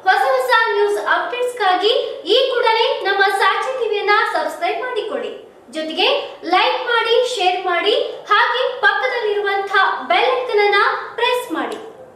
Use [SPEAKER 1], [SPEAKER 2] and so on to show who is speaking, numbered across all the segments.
[SPEAKER 1] ಹೊಸ ಹೊಸ ನ್ಯೂಸ್ ಅಪ್ಡೇಟ್ಸ್ಗಾಗಿ ಈ ಕೂಡಲೇ ನಮ್ಮ ಸಾಕ್ಷಿ ಟಿವಿಯನ್ನ ಸಬ್ಸ್ಕ್ರೈಬ್ ಮಾಡಿಕೊಳ್ಳಿ ಜೊತೆಗೆ ಲೈಕ್ ಮಾಡಿ ಶೇರ್ ಮಾಡಿ ಹಾಗೆ ಪಕ್ಕದಲ್ಲಿರುವಂತಹ ಬೆಲ್ ಐಕನ್ ಅನ್ನ ಪ್ರೆಸ್ ಮಾಡಿ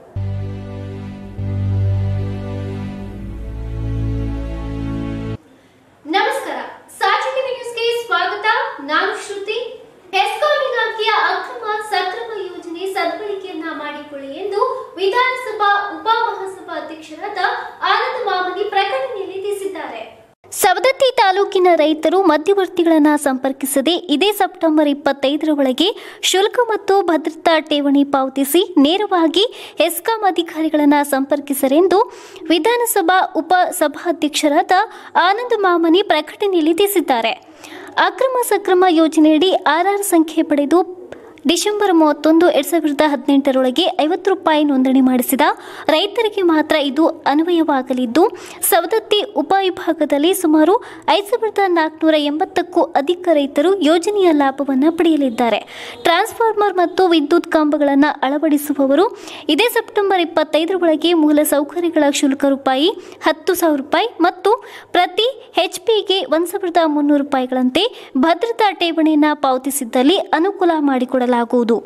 [SPEAKER 1] ನಮಸ್ಕಾರ ಸಾಕ್ಷಿ ಟಿವಿ ನ್ಯೂಸ್ಗೆ ಸ್ವಾಗತ ನಾನು ಶ್ರುತಿ ಎಸ್ಕಾಂ ಇಲಾಖೆಯ ಅಕ್ರಮ ಸಕ್ರಮ ಯೋಜನೆ ಸದ್ಬಳಕೆಯನ್ನ ಮಾಡಿಕೊಳ್ಳಿ ಎಂದು ವಿಧಾನಸಭಾ ಉಪಮಹಾಸಭಾ ಅಧ್ಯಕ್ಷರಾದ ಆನಂದ ಮಾಮನಿ ಪ್ರಕಟಣೆಯಲ್ಲಿ ತಿಳಿಸಿದ್ದಾರೆ ಸವದತ್ತಿ ತಾಲೂಕಿನ ರೈತರು ಮಧ್ಯವರ್ತಿಗಳನ್ನು ಸಂಪರ್ಕಿಸದೆ ಇದೇ ಸೆಪ್ಟೆಂಬರ್ ಇಪ್ಪತ್ತೈದರ ಒಳಗೆ ಶುಲ್ಕ ಮತ್ತು ಭದ್ರತಾ ಠೇವಣಿ ಪಾವತಿಸಿ ನೇರವಾಗಿ ಎಸ್ಕಾಂ ಅಧಿಕಾರಿಗಳನ್ನು ಸಂಪರ್ಕಿಸರೆಂದು ವಿಧಾನಸಭಾ ಉಪ ಸಭಾಧ್ಯಕ್ಷರಾದ ಆನಂದ್ ಮಾಮನಿ ಪ್ರಕಟಣೆಯಲ್ಲಿ ತಿಳಿಸಿದ್ದಾರೆ ಅಕ್ರಮ ಸಕ್ರಮ ಯೋಜನೆಯಡಿ ಆರ್ಆರ್ ಸಂಖ್ಯೆ ಪಡೆದು ಡಿಸೆಂಬರ್ ಮೂವತ್ತೊಂದು ಎರಡ್ ಸಾವಿರದ ಹದಿನೆಂಟರೊಳಗೆ ಐವತ್ತು ರೂಪಾಯಿ ನೋಂದಣಿ ಮಾಡಿಸಿದ ರೈತರಿಗೆ ಮಾತ್ರ ಇದು ಅನ್ವಯವಾಗಲಿದ್ದು ಸವದತ್ತಿ ಉಪವಿಭಾಗದಲ್ಲಿ ಸುಮಾರು ಐದು ಸಾವಿರದ ನಾಲ್ಕುನೂರ ಎಂಬತ್ತಕ್ಕೂ ಅಧಿಕ ರೈತರು ಯೋಜನೆಯ ಲಾಭವನ್ನು ಪಡೆಯಲಿದ್ದಾರೆ ಟ್ರಾನ್ಸ್ಫಾರ್ಮರ್ ಮತ್ತು ವಿದ್ಯುತ್ ಕಂಬಗಳನ್ನು ಅಳವಡಿಸುವವರು ಇದೇ ಸೆಪ್ಟೆಂಬರ್ ಇಪ್ಪತ್ತೈದರ ಒಳಗೆ ಮೂಲ ಸೌಕರ್ಯಗಳ ಶುಲ್ಕ ರೂಪಾಯಿ ಹತ್ತು ಸಾವಿರ ರೂಪಾಯಿ ಮತ್ತು ಪ್ರತಿ ಹೆಚ್ಪಿಗೆ ಒಂದು ಸಾವಿರದ ಮುನ್ನೂರು ರೂಪಾಯಿಗಳಂತೆ ಭದ್ರತಾ ಠೇವಣಿಯನ್ನು ಪಾವತಿಸಿದ್ದಲ್ಲಿ ಅನುಕೂಲ ಮಾಡಿಕೊಡಲಾಗುವುದು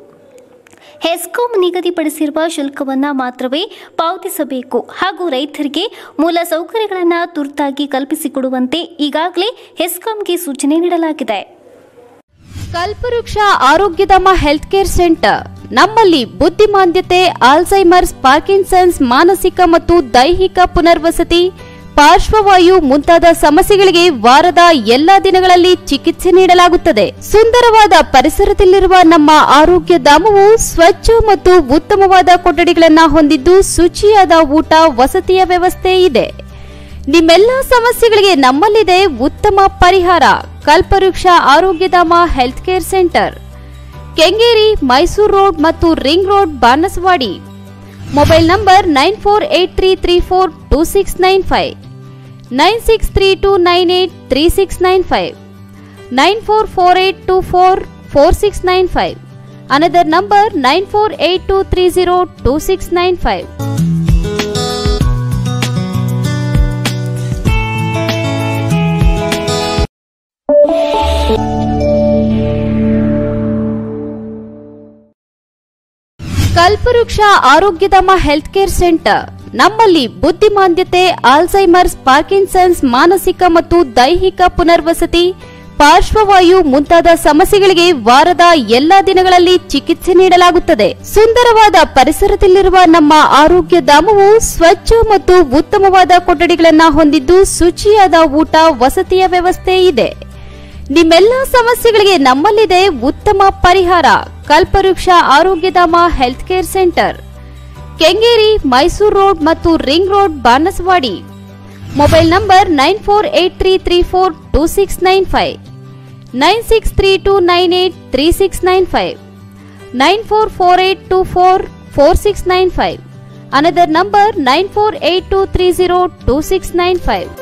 [SPEAKER 1] ಹೆಸ್ಕಾಂ ನಿಗದಿಪಡಿಸಿರುವ ಶುಲ್ಕವನ್ನು ಮಾತ್ರವೇ ಪಾವತಿಸಬೇಕು ಹಾಗೂ ರೈತರಿಗೆ ಮೂಲ ಸೌಕರ್ಯಗಳನ್ನು ತುರ್ತಾಗಿ ಕಲ್ಪಿಸಿಕೊಡುವಂತೆ ಈಗಾಗಲೇ ಹೆಸ್ಕಾಂಗೆ ಸೂಚನೆ ನೀಡಲಾಗಿದೆ
[SPEAKER 2] ಕಲ್ಪವೃಕ್ಷ ಆರೋಗ್ಯಧಾಮ ಹೆಲ್ತ್ ಕೇರ್ ಸೆಂಟರ್ ನಮ್ಮಲ್ಲಿ ಬುದ್ಧಿಮಾಂದ್ಯತೆ ಆಲ್ಝೈಮರ್ಸ್ ಪಾರ್ಕಿನ್ಸನ್ಸ್ ಮಾನಸಿಕ ಮತ್ತು ದೈಹಿಕ ಪುನರ್ವಸತಿ ಪಾರ್ಶ್ವವಾಯು ಮುಂತಾದ ಸಮಸ್ಯೆಗಳಿಗೆ ವಾರದ ಎಲ್ಲಾ ದಿನಗಳಲ್ಲಿ ಚಿಕಿತ್ಸೆ ನೀಡಲಾಗುತ್ತದೆ ಸುಂದರವಾದ ಪರಿಸರದಲ್ಲಿರುವ ನಮ್ಮ ಆರೋಗ್ಯ ಧಾಮವು ಸ್ವಚ್ಛ ಮತ್ತು ಉತ್ತಮವಾದ ಕೊಠಡಿಗಳನ್ನು ಹೊಂದಿದ್ದು ಶುಚಿಯಾದ ಊಟ ವಸತಿಯ ವ್ಯವಸ್ಥೆ ಇದೆ ನಿಮ್ಮೆಲ್ಲ ಸಮಸ್ಯೆಗಳಿಗೆ ನಮ್ಮಲ್ಲಿದೆ ಉತ್ತಮ ಪರಿಹಾರ Kalpavriksha Arogyadhama health care centre Kengeri Mysuru road ಮತ್ತು ring road Banaswadi mobile number nine four eight three three four two six nine five nine six three two nine eight three six nine five nine four four eight two four four six nine five another number nine four eight two three zero two six nine five Kalpavriksha Arogyadhama health care centre ನಮ್ಮಲ್ಲಿ ಬುದ್ಧಿಮಾಂದ್ಯತೆ Alzheimer's Parkinson's ಮಾನಸಿಕ ಮತ್ತು ದೈಹಿಕ ಪುನರ್ವಸತಿ ಪಾರ್ಶ್ವವಾಯು ಮುಂತಾದ ಸಮಸ್ಯೆಗಳಿಗೆ ವಾರದ ಎಲ್ಲಾ ದಿನಗಳಲ್ಲಿ ಚಿಕಿತ್ಸೆ ನೀಡಲಾಗುತ್ತದೆ ಸುಂದರವಾದ ಪರಿಸರದಲ್ಲಿರುವ ನಮ್ಮ ಆರೋಗ್ಯ ಧಾಮವು ಸ್ವಚ್ಛ ಮತ್ತು ಉತ್ತಮವಾದ ಕೊಠಡಿಗಳನ್ನು ಹೊಂದಿದ್ದು ಶುಚಿಯಾದ ಊಟ ವಸತಿಯ ವ್ಯವಸ್ಥೆ ಇದೆ ನಿಮ್ಮೆಲ್ಲ ಸಮಸ್ಯೆಗಳಿಗೆ ನಮ್ಮಲ್ಲಿದೆ ಉತ್ತಮ ಪರಿಹಾರ Kalpavriksha Arogyadhama health care centre Kengeri Mysuru road ಮತ್ತು ring road Banaswadi mobile number nine four eight three three four two six nine five nine six three two nine eight three six nine five nine four four eight two four four six nine five another number nine four eight two three zero two six nine five